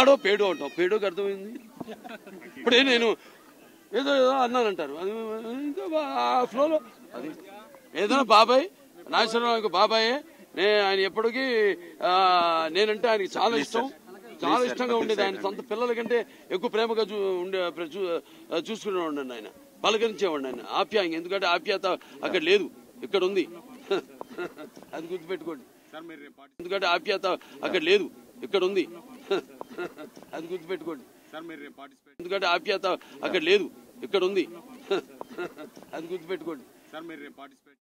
పిల్లాడో పేడో అంటాం పేడోకి అర్థమైంది ఇప్పుడే నేను ఏదో ఏదో అన్నానంటారు అది ఇంకా బా- ఆ ఫ్లోలో అది ఏదైనా బాబాయ్ నాగేశ్వరరావు ఇంకా బాబాయే నే ఆయన ఎప్పటికీ ఆ, నేనంటే ఆయనకి చాలా ఇష్టం చాలా ఇష్టంగా ఉండేది ఆయన సొంత పిల్లల కంటే ఎక్కువ ప్రేమగా చూ ఉండే చూ చూసుకునేవాడిని ఆయన పలకరించేవాడిని ఆయన ఆప్యాయంగా ఎందుకంటే ఆప్యాయత అక్కడ లేదు ఇక్కడ ఉంది అది గుర్తుపెట్టుకోండి సార్ మీరు రేపు పార్టి- ఎందుకంటే ఆప్యాయత అక్కడ లేదు ఇక్కడ ఉంది అది గుర్తుపెట్టుకోండి సార్ మీరు రేపు పార్టిసిపేట్ ఎందుకంటే ఆప్యాయత అక్కడ లేదు ఇక్కడ ఉంది అది గుర్తుపెట్టుకోండి సార్ మీరు రేపు పార్టిసిపేట్